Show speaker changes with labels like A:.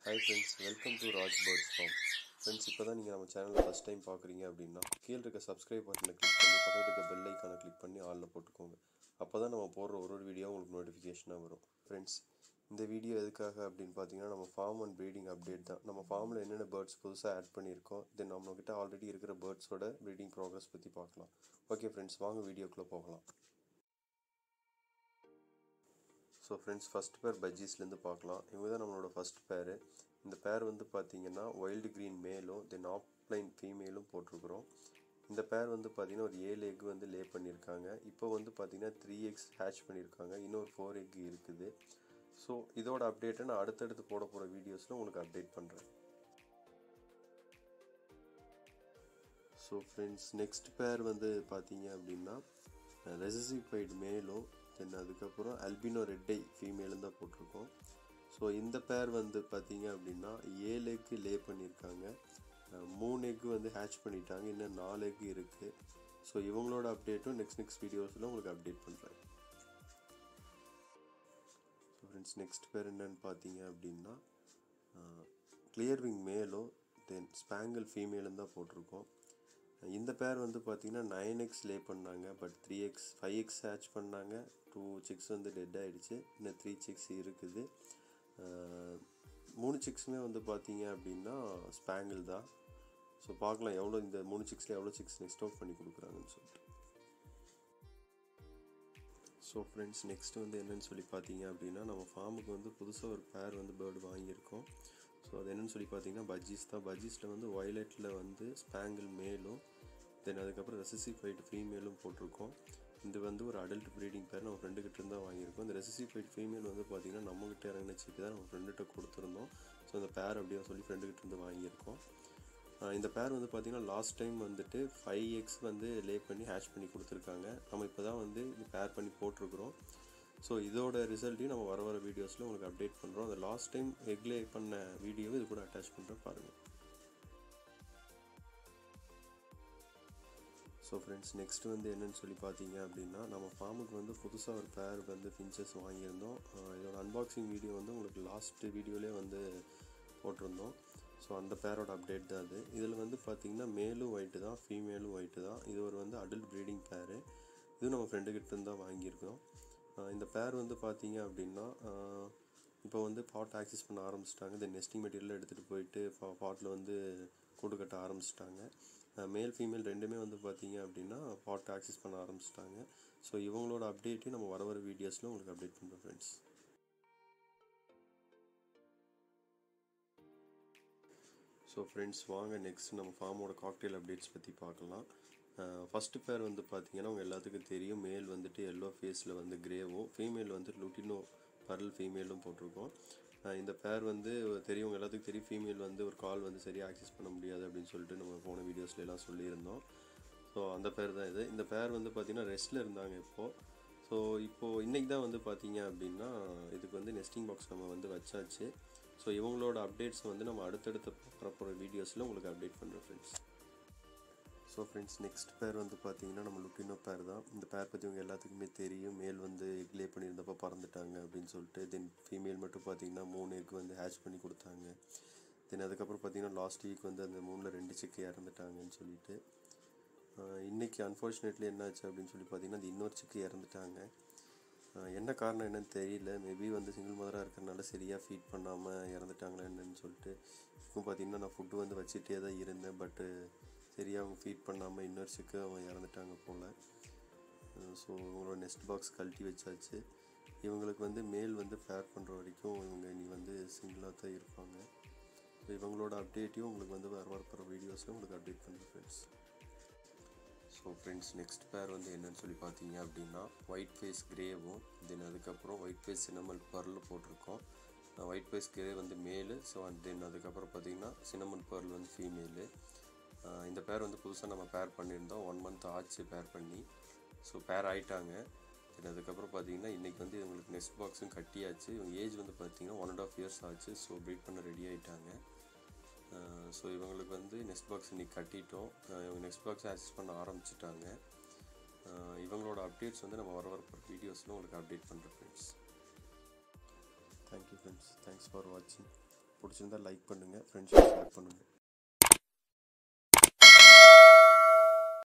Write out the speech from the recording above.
A: hi friends welcome to Raj birds farm friends இப்போ தான் நீங்கள் நம்ம சேனலை ஃபஸ்ட் டைம் பார்க்குறீங்க அப்படின்னா கீழே இருக்க சப்ஸ்கிரைப் பட்டனை கிளிக் பண்ணி பக்கத்தில் இருக்க பெல் ஐக்கானை கிளிக் பண்ணி ஆளில் போட்டுக்கோங்க அப்போ தான் நம்ம போடுற ஒரு ஒரு வீடியோ உங்களுக்கு நோட்டிஃபிகேஷனாக வரும் ஃப்ரெண்ட்ஸ் இந்த வீடியோ எதுக்காக அப்படின்னு பார்த்தீங்கன்னா நம்ம ஃபார்ம் அண்ட் ப்ரீடிங் அப்டேட் தான் நம்ம ஃபார்மில் என்னென்ன பேர்ட்ஸ் புதுசாக ஆட் பண்ணியிருக்கோம் தென் நம்மக்கிட்ட ஆல்ரெடி இருக்கிற பேர்ட்ஸோட ப்ரீடிங் ப்ராக்ரஸ் பற்றி பார்க்கலாம் ஓகே ஃப்ரெண்ட்ஸ் வாங்க வீடியோக்குள்ளே போகலாம் ஸோ ஃப்ரெண்ட்ஸ் ஃபஸ்ட் பேர் பஜ்ஜீஸ்லேருந்து பார்க்கலாம் இவங்க தான் நம்மளோட ஃபஸ்ட் பேர் இந்த பேர் வந்து பார்த்தீங்கன்னா வைல்டு க்ரீன் மேலும் தென் ஆஃப்லைன் ஃபீமேலும் போட்டிருக்கிறோம் இந்த பேர் வந்து பார்த்தீங்கன்னா ஒரு ஏழு எக் வந்து லே பண்ணியிருக்காங்க இப்போ வந்து பார்த்தீங்கன்னா த்ரீ எக்ஸ் ஹேட்ச் பண்ணியிருக்காங்க இன்னொரு ஃபோர் எக் இருக்குது ஸோ இதோட அப்டேட்டை நான் அடுத்தடுத்து போட போகிற வீடியோஸில் உங்களுக்கு அப்டேட் பண்ணுறேன் ஸோ ஃப்ரெண்ட்ஸ் நெக்ஸ்ட் பேர் வந்து பார்த்தீங்க அப்படின்னா ரெசிசிஃபைடு மேலும் தென் அதுக்கப்புறம் அல்பினோ ரெட்டை ஃபீமேலும் தான் போட்டிருக்கோம் ஸோ இந்த பேர் வந்து பார்த்தீங்க அப்படின்னா ஏழு எக்கு லே பண்ணியிருக்காங்க மூணு எக்கு வந்து ஹேட்ச் பண்ணிட்டாங்க இன்னும் நாலு எக்கு இருக்குது ஸோ இவங்களோட அப்டேட்டும் நெக்ஸ்ட் நெக்ஸ்ட் வீடியோஸில் உங்களுக்கு அப்டேட் பண்ணுறேன் ஸோ ஃப்ரெண்ட்ஸ் நெக்ஸ்ட் பேர் என்னன்னு பார்த்தீங்க அப்படின்னா கிளியர்விங் மேலும் தென் ஸ்பேங்கிள் ஃபீமேலும் தான் போட்டிருக்கோம் இந்த பேர் வந்து பார்த்திங்கன்னா நைன் எக்ஸ் லே பண்ணாங்க but three x five x hatch பண்ணாங்க டூ சிக்ஸ் வந்து டெட் ஆகிடுச்சு இன்னும் த்ரீ சிக்ஸ் இருக்குது மூணு சிக்ஸுமே வந்து பார்த்தீங்க அப்படின்னா ஸ்பேங்கிள் தான் ஸோ பார்க்கலாம் எவ்வளோ இந்த மூணு சிக்ஸில் எவ்வளோ சிக்ஸ் நெக்ஸ்ட் அவுட் பண்ணி கொடுக்குறாங்கன்னு சொல்லிட்டு ஸோ ஃப்ரெண்ட்ஸ் நெக்ஸ்ட் வந்து என்னென்னு சொல்லி பார்த்தீங்க அப்படின்னா நம்ம ஃபார்முக்கு வந்து புதுசாக ஒரு பேர் வந்து பேர்டு வாங்கியிருக்கோம் ஸோ அது என்னென்னு சொல்லி பார்த்தீங்கன்னா பஜ்ஜீஸ் தான் பஜ்ஜீஸில் வந்து வயலட்டில் வந்து ஸ்பேங்கிள் மேலும் தென் அதுக்கப்புறம் ரெசிசிஃபைடு ஃபீமேலும் போட்டிருக்கோம் இது வந்து ஒரு அடல்ட் ப்ரீடிங் பேர் நம்ம ஃப்ரெண்டுக்கிட்ட இருந்தால் வாங்கியிருக்கோம் இந்த ரெசிசிஃபைடு ஃபீமேல் வந்து பார்த்திங்கன்னா நம்மகிட்ட இறங்கின சிக்கு தான் நம்ம ஃப்ரெண்டுகிட்ட கொடுத்துருந்தோம் ஸோ அந்த பேர் அப்படியே சொல்லி ஃப்ரெண்டுக்கிட்ட இருந்து வாங்கியிருக்கோம் இந்த பேர் வந்து பார்த்திங்கன்னா லாஸ்ட் டைம் வந்துட்டு ஃபைவ் எக்ஸ் வந்து லே பண்ணி ஹேட்ச் பண்ணி கொடுத்துருக்காங்க நம்ம இப்போ தான் வந்து இது பேர் பண்ணி போட்டிருக்கிறோம் ஸோ இதோட ரிசல்ட்டையும் நம்ம வர வர வீடியோஸில் உங்களுக்கு அப்டேட் பண்ணுறோம் அந்த லாஸ்ட் டைம் எக் லே பண்ண வீடியோவை இது கூட அட்டாச் பண்ணுறேன் பாருங்கள் ஸோ ஃப்ரெண்ட்ஸ் நெக்ஸ்ட் வந்து என்னென்னு சொல்லி பார்த்தீங்க அப்படின்னா நம்ம ஃபார்முக்கு வந்து புதுசாக ஒரு பேர் வந்து ஃபின்ச்சஸ் வாங்கியிருந்தோம் இதோட அன்பாக்சிங் வீடியோ வந்து உங்களுக்கு லாஸ்ட் வீடியோலேயே வந்து போட்டிருந்தோம் ஸோ அந்த பேரோட அப்டேட் தான் அது இதில் வந்து பார்த்திங்கன்னா மேலும் ஒயிட்டு தான் ஃபீமேலும் ஒயிட்டு தான் இது ஒரு வந்து அடல்ட் ப்ரீடிங் பேரு இது நம்ம ஃப்ரெண்டுக்கிட்ட இருந்து தான் வாங்கியிருக்கோம் இந்த பேர் வந்து பார்த்தீங்க அப்படின்னா இப்போ வந்து பாட் ஆக்சஸ் பண்ண ஆரம்பிச்சிட்டாங்க இந்த நெஸ்டிங் மெட்டீரியல் எடுத்துகிட்டு போயிட்டு பாட்டில் வந்து கூடு கட்ட ஆரம்பிச்சிட்டாங்க மேல் ஃபீமேல் ரெண்டுமே வந்து பார்த்தீங்க அப்படின்னா பாட் ஆக்சஸ் பண்ண ஆரம்பிச்சிட்டாங்க ஸோ இவங்களோட அப்டேட்டையும் நம்ம வர வர வீடியோஸில் உங்களுக்கு அப்டேட் பண்ணுறோம் ஃப்ரெண்ட்ஸ் ஸோ ஃப்ரெண்ட்ஸ் வாங்க நெக்ஸ்ட் நம்ம ஃபார்மோட காக்டெயில் அப்டேட்ஸ் பற்றி பார்க்கலாம் ஃபஸ்ட்டு பேர் வந்து பார்த்தீங்கன்னா அவங்க எல்லாத்துக்கும் தெரியும் மேல் வந்துட்டு எல்லோ ஃபேஸில் வந்து கிரேவும் ஃபீமேல் வந்து லுட்டினோ பரல் ஃபீமேலும் போட்டிருக்கோம் இந்த பேர் வந்து தெரியும் எல்லாத்துக்கும் தெரியும் ஃபீமேல் வந்து ஒரு கால் வந்து சரியாக ஆக்சஸ் பண்ண முடியாது அப்படின்னு சொல்லிட்டு நம்ம போன வீடியோஸ்ல எல்லாம் சொல்லியிருந்தோம் ஸோ அந்த பேர் தான் இது இந்த பேர் வந்து பார்த்திங்கன்னா ரெஸ்ட்டில் இருந்தாங்க இப்போது ஸோ இப்போது இன்றைக்கி தான் வந்து பார்த்தீங்க அப்படின்னா இதுக்கு வந்து நெஸ்டிங் பாக்ஸ் நம்ம வந்து வச்சாச்சு ஸோ இவங்களோட அப்டேட்ஸ் வந்து நம்ம அடுத்தடுத்த வரப்போகிற வீடியோஸில் உங்களுக்கு அப்டேட் பண்ணுறோம் ஃப்ரெண்ட்ஸ் ஸோ ஃப்ரெண்ட்ஸ் நெக்ஸ்ட் பேர் வந்து பார்த்தீங்கன்னா நம்ம லுட்டினோ பேர் தான் இந்த பேர் பற்றி உங்கள் எல்லாத்துக்குமே தெரியும் மேல் வந்து எக் லே பண்ணியிருந்தப்போ பறந்துட்டாங்க அப்படின்னு சொல்லிட்டு தென் ஃபீமேல் மட்டும் பார்த்தீங்கன்னா மூணு எக் வந்து ஹேட்ச் பண்ணி கொடுத்தாங்க தென் அதுக்கப்புறம் பார்த்தீங்கன்னா லாஸ்ட் வீக் வந்து அந்த மூணில் ரெண்டு சிக்கு இறந்துட்டாங்கன்னு சொல்லிட்டு இன்றைக்கி அன்ஃபார்ச்சுனேட்லி என்னாச்சு அப்படின்னு சொல்லி பார்த்தீங்கன்னா அந்த இன்னொரு சிக்கு இறந்துட்டாங்க என்ன காரணம் என்னன்னு தெரியல மேபி வந்து சிங்கிள் மதராக இருக்கிறனால சரியாக ஃபீட் பண்ணாமல் இறந்துட்டாங்களா என்னன்னு சொல்லிட்டு இப்போ பார்த்தீங்கன்னா நான் ஃபுட்டு வந்து வச்சுட்டே தான் இருந்தேன் பட்டு சரியாக அவங்க ஃபீட் பண்ணாமல் இன்னொரு சிக்கு அவங்க இறந்துட்டாங்க போல் ஸோ இவங்களோட நெஸ்ட் பாக்ஸ் கழட்டி வச்சாச்சு இவங்களுக்கு வந்து மேல் வந்து ஃபேர் பண்ணுற வரைக்கும் இவங்க இனி வந்து சிங்கிளாக தான் இருப்பாங்க ஸோ இவங்களோட அப்டேட்டையும் உங்களுக்கு வந்து வர வரப்போகிற வீடியோஸில் உங்களுக்கு அப்டேட் பண்ணுறேன் ஃப்ரெண்ட்ஸ் ஸோ ஃப்ரெண்ட்ஸ் நெக்ஸ்ட் பேர் வந்து என்னென்னு சொல்லி பார்த்தீங்க அப்படின்னா ஒயிட் ஃபேஸ் கிரேவும் தென் அதுக்கப்புறம் ஒயிட் ஃபேஸ் சினமல் பர்ல் போட்டிருக்கோம் ஒயிட் ஃபேஸ் கிரே வந்து மேலு ஸோ தென் அதுக்கப்புறம் பார்த்தீங்கன்னா சினமன் பர்ல் வந்து ஃபீமேலு இந்த பேர் வந்து புதுசாக நம்ம பேர் பண்ணியிருந்தோம் ஒன் மந்த் ஆச்சு பேர் பண்ணி ஸோ பேர் ஆகிட்டாங்க தென் அதுக்கப்புறம் பார்த்தீங்கன்னா இன்றைக்கி வந்து இவங்களுக்கு நெக்ஸ்ட் பாக்ஸும் கட்டியாச்சு இவங்க ஏஜ் வந்து பார்த்தீங்கன்னா ஒன் அண்ட் ஆஃப் இயர்ஸ் ஆச்சு ஸோ ப்ரீட் பண்ண ரெடி ஆகிட்டாங்க ஸோ இவங்களுக்கு வந்து நெக்ஸ்ட் பாக்ஸ் இன்றைக்கி கட்டிட்டோம் இவங்க நெக்ஸ்ட் பாக்ஸ் ஆக்சஸ் பண்ண ஆரம்பிச்சிட்டாங்க இவங்களோட அப்டேட்ஸ் வந்து நம்ம வர வர வீடியோஸில் உங்களுக்கு அப்டேட் பண்ணுறேன் friends thank you friends thanks for வாட்சிங் பிடிச்சிருந்தா லைக் பண்ணுங்கள் ஃப்ரெண்ட்ஷிப் ஷேர் பண்ணுங்கள்